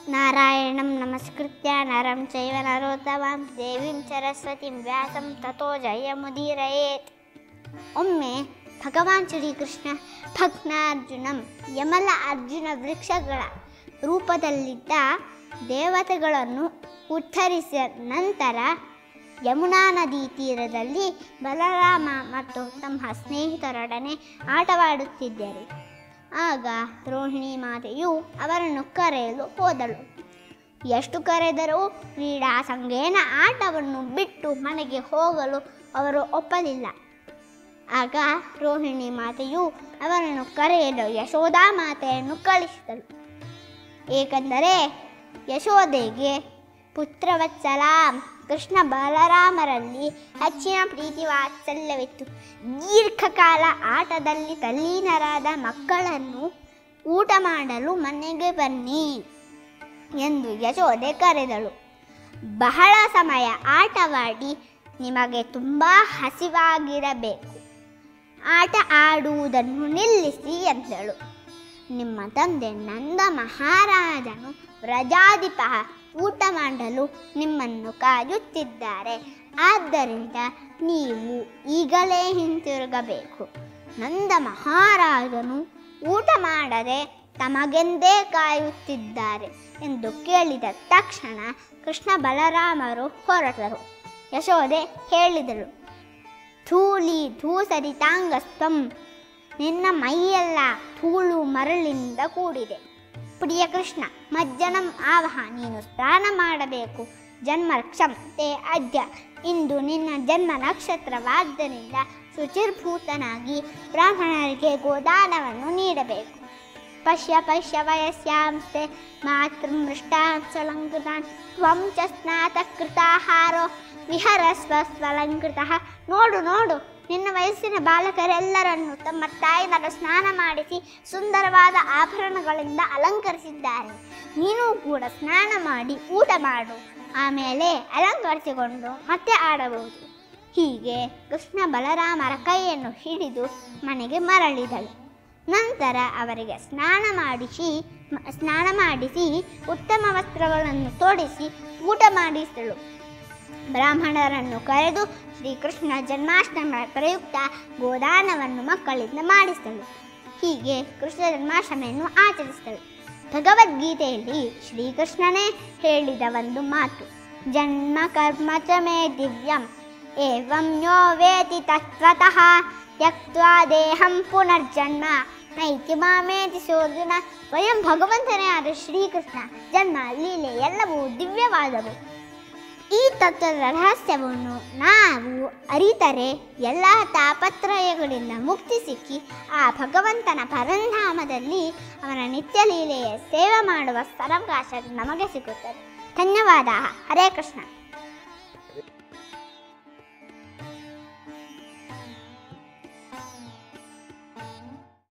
ನಾರಾಯಣಂ ನಮಸ್ಕೃತ್ಯ ನರಂ ಚೈವ ನರೋತ್ತಮಂ ದೇವಿಂ ಸರಸ್ವತಿಂ ವ್ಯಾಸಂ ತಥೋ ಜಯಮುದೀರಯೇತ್ ಒಮ್ಮೆ ಭಗವಾನ್ ಶ್ರೀಕೃಷ್ಣ ಭಗ್ನಾರ್ಜುನಂ ಯಮಲ ಅರ್ಜುನ ವೃಕ್ಷಗಳ ರೂಪದಲ್ಲಿದ್ದ ದೇವತೆಗಳನ್ನು ಉದ್ಧರಿಸಿದ ನಂತರ ಯಮುನಾ ನದಿ ತೀರದಲ್ಲಿ ಬಲರಾಮ ಮತ್ತು ತಮ್ಮ ಸ್ನೇಹಿತರೊಡನೆ ಆಟವಾಡುತ್ತಿದ್ದರು ಆಗ ರೋಹಿಣಿ ಮಾತೆಯು ಅವರನ್ನು ಕರೆಯಲು ಹೋದಳು ಎಷ್ಟು ಕರೆದರೂ ಕ್ರೀಡಾ ಸಂಘೇನ ಆಟವನ್ನು ಬಿಟ್ಟು ಮನೆಗೆ ಹೋಗಲು ಅವರು ಒಪ್ಪಲಿಲ್ಲ ಆಗ ರೋಹಿಣಿ ಮಾತೆಯು ಅವರನ್ನು ಕರೆಯಲು ಯಶೋಧಾ ಮಾತೆಯನ್ನು ಕಳಿಸಿದಳು ಏಕೆಂದರೆ ಯಶೋದೆಗೆ ಪುತ್ರವತ್ಸಲ ಕೃಷ್ಣ ಬಲರಾಮರಲ್ಲಿ ಹೆಚ್ಚಿನ ಪ್ರೀತಿ ವಾತ್ಸಲ್ಯವಿತ್ತು ದೀರ್ಘಕಾಲ ಆಟದಲ್ಲಿ ತಲ್ಲೀನರಾದ ಮಕ್ಕಳನ್ನು ಊಟ ಮಾಡಲು ಮನೆಗೆ ಬನ್ನಿ ಎಂದು ಯಶೋದೆ ಕರೆದಳು ಬಹಳ ಸಮಯ ಆಟವಾಡಿ ನಿಮಗೆ ತುಂಬ ಹಸಿವಾಗಿರಬೇಕು ಆಟ ಆಡುವುದನ್ನು ನಿಲ್ಲಿಸಿ ಎಂದಳು ನಿಮ್ಮ ತಂದೆ ನಂದ ಮಹಾರಾಜನು ವ್ರಜಾಧಿಪ ಊಟ ಮಾಡಲು ನಿಮ್ಮನ್ನು ಕಾಯುತ್ತಿದ್ದಾರೆ ಆದ್ದರಿಂದ ನೀವು ಈಗಲೇ ಹಿಂತಿರುಗಬೇಕು ನಂದ ಮಹಾರಾಜನು ಊಟ ಮಾಡದೆ ತಮಗೆಂದೇ ಕಾಯುತ್ತಿದ್ದಾರೆ ಎಂದು ಕೇಳಿದ ತಕ್ಷಣ ಕೃಷ್ಣ ಬಲರಾಮರು ಹೊರಟರು ಯಶೋದೆ ಹೇಳಿದಳು ಧೂಳಿ ಧೂಸರಿತಾಂಗಸ್ತಂ ನಿನ್ನ ಮೈಯೆಲ್ಲ ಧೂಳು ಮರಳಿನಿಂದ ಕೂಡಿದೆ ಪ್ರಿಯ ಕೃಷ್ಣ ಮಜ್ಜನಂ ಆವಹ ನೀನು ಸ್ನಾನ ಮಾಡಬೇಕು ಜನ್ಮ ಕ್ಷಮತೆ ಅದ್ಯ ಇಂದು ನಿನ್ನ ಜನ್ಮ ನಕ್ಷತ್ರವಾದ್ದರಿಂದ ಶುಚಿರ್ಭೂತನಾಗಿ ಬ್ರಾಹ್ಮಣರಿಗೆ ಗೋದಾನವನ್ನು ನೀಡಬೇಕು ಪಶ್ಯ ಪಶ್ಯ ವಯಸ್ಯಾಂಸ್ತೆ ಮಾತೃಮೃಷ್ಟಾನ್ ಸ್ವಲಂಕೃತಾನ್ ತ್ವಂ ಚ ಸ್ನಾತಕೃತಾಹಾರೋ ವಿಹರಸ್ವ ಸ್ವಲಂಕೃತ ನೋಡು ನೋಡು ನಿನ್ನ ವಯಸ್ಸಿನ ಬಾಲಕರೆಲ್ಲರನ್ನು ತಮ್ಮ ತಾಯಿನರ ಸ್ನಾನ ಮಾಡಿಸಿ ಸುಂದರವಾದ ಆಭರಣಗಳಿಂದ ಅಲಂಕರಿಸಿದ್ದಾರೆ ನೀನು ಕೂಡ ಸ್ನಾನ ಮಾಡಿ ಊಟ ಮಾಡು ಆಮೇಲೆ ಅಲಂಕರಿಸಿಕೊಂಡು ಮತ್ತೆ ಆಡಬಹುದು ಹೀಗೆ ಕೃಷ್ಣ ಬಲರಾಮರ ಕೈಯನ್ನು ಹಿಡಿದು ಮನೆಗೆ ಮರಳಿದಳು ನಂತರ ಅವರಿಗೆ ಸ್ನಾನ ಮಾಡಿಸಿ ಮ- ಸ್ನಾನ ಮಾಡಿಸಿ ಉತ್ತಮ ವಸ್ತ್ರಗಳನ್ನು ತೊಡಿಸಿ ಊಟ ಮಾಡಿಸಿದಳು ಬ್ರಾಹ್ಮಣರನ್ನು ಕರೆದು ಶ್ರೀಕೃಷ್ಣ ಜನ್ಮಾಷ್ಟಮಿ ಪ್ರಯುಕ್ತ ಗೋದಾನವನ್ನು ಮಕ್ಕಳಿಂದ ಮಾಡಿಸಿದಳು ಹೀಗೆ ಕೃಷ್ಣ ಜನ್ಮಾಷ್ಟಮಿಯನ್ನು ಆಚರಿಸಿದಳು ಭಗವದ್ಗೀತೆಯಲ್ಲಿ ಶ್ರೀಕೃಷ್ಣನೇ ಹೇಳಿದ ಒಂದು ಮಾತು ಜನ್ಮ ಕರ್ಮ ಚ ಮೇ ದಿವ್ಯಂ ಏವಂ ಯೋ ವೇತಿ ತತ್ವತಃ ತ್ಯಕ್ವಾ ದೇಹಂ ಪುನರ್ಜನ್ಮ ನೈತಿ ಮಾಮೇತಿ ಸೋರ್ಜುನ ಸ್ವಯಂ ಭಗವಂತನೇ ಆದ ಶ್ರೀಕೃಷ್ಣ ಜನ್ಮ ಲೀಲೆ ಎಲ್ಲವೂ ದಿವ್ಯವಾದವು ಈ ತತ್ವದ ರಹಸ್ಯವನ್ನು ನಾವು ಅರಿತರೆ ಎಲ್ಲ ತಾಪತ್ರಯಗಳಿಂದ ಮುಕ್ತಿ ಸಿಕ್ಕಿ ಆ ಭಗವಂತನ ಪರಂಧಾಮದಲ್ಲಿ ಅವನ ನಿತ್ಯ ಲೀಲೆಯ ಸೇವೆ ಮಾಡುವ ಸರವಕಾಶ ನಮಗೆ ಸಿಗುತ್ತದೆ ಧನ್ಯವಾದ ಹರೇ ಕೃಷ್ಣ